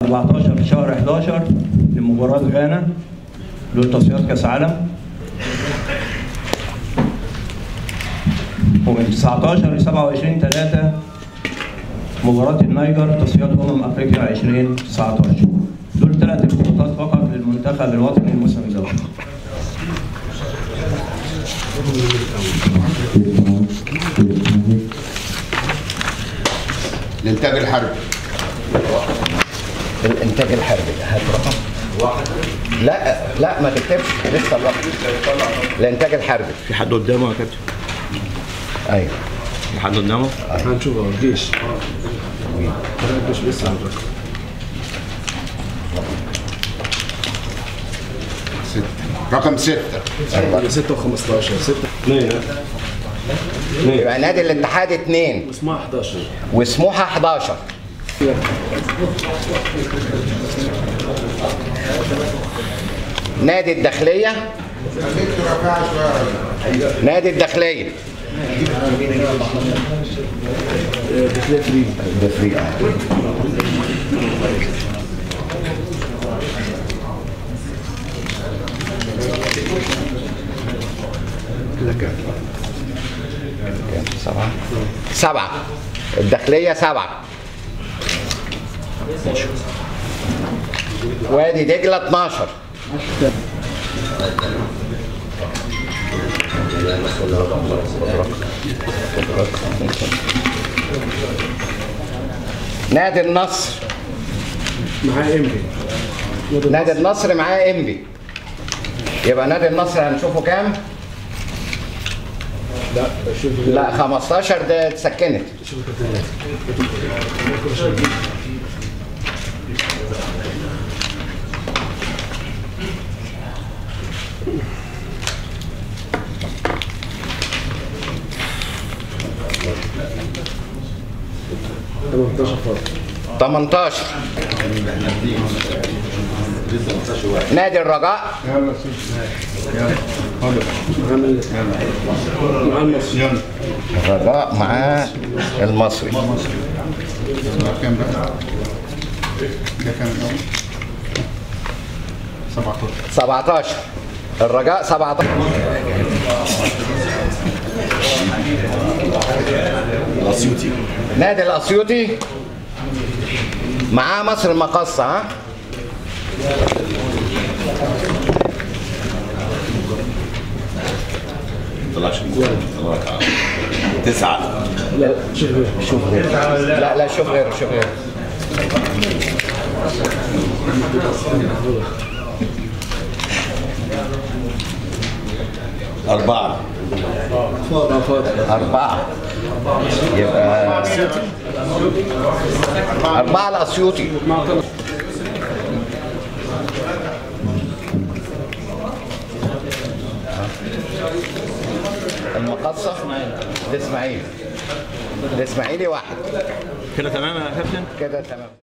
14 شهر 11 لمباراة غانا دول تصفيات كأس عالم ومن 19 ل 27 3 مباراة النيجر تصفيات أمم أفريقيا 2019 دول ثلاث انضباطات فقط للمنتخب الوطني الموسم الأول الانتاج الحربي الانتاج الحربي هات رقم لا لا ما تكتبش لسه الرقم الانتاج الحربي في حد قدامه يا كابتن؟ ايوه في حد قدامه؟ هنشوف هو الجيش الجيش لسه على الرقم ستة رقم ستة 6 و15 6 يبقى نادي الاتحاد اثنين اسمها 11 وسموحه 11 نادي الداخليه نادي الداخليه داخليه فري الداخليه كده كام كام؟ سبعة سبعة الداخلية سبعة وادي دجلة 12 نادي النصر معاه ام بي نادي النصر معاه انبي يبقى نادي النصر هنشوفه كام؟ لا شوف لا 15 ده اتسكنت شوف الكابتن تمنتاشر فاضي 18 نادي الرجاء عامل مع المصري الرجاء مع المصري كام بقى؟ ده كام الأول؟ 17 17 الرجاء 17 الاسيوطي نادي الاسيوطي معاه مصر المقصة ها طلعش الله تعالى تسعة لا شوف غير شوف غير لا لا شوف غير شوف غير أربعة فاضي فاضي أربعة يبقى أربعة الأسيوطي المقصة الإسماعيلي الإسماعيلي واحد كده تمام يا كابتن؟ كده تمام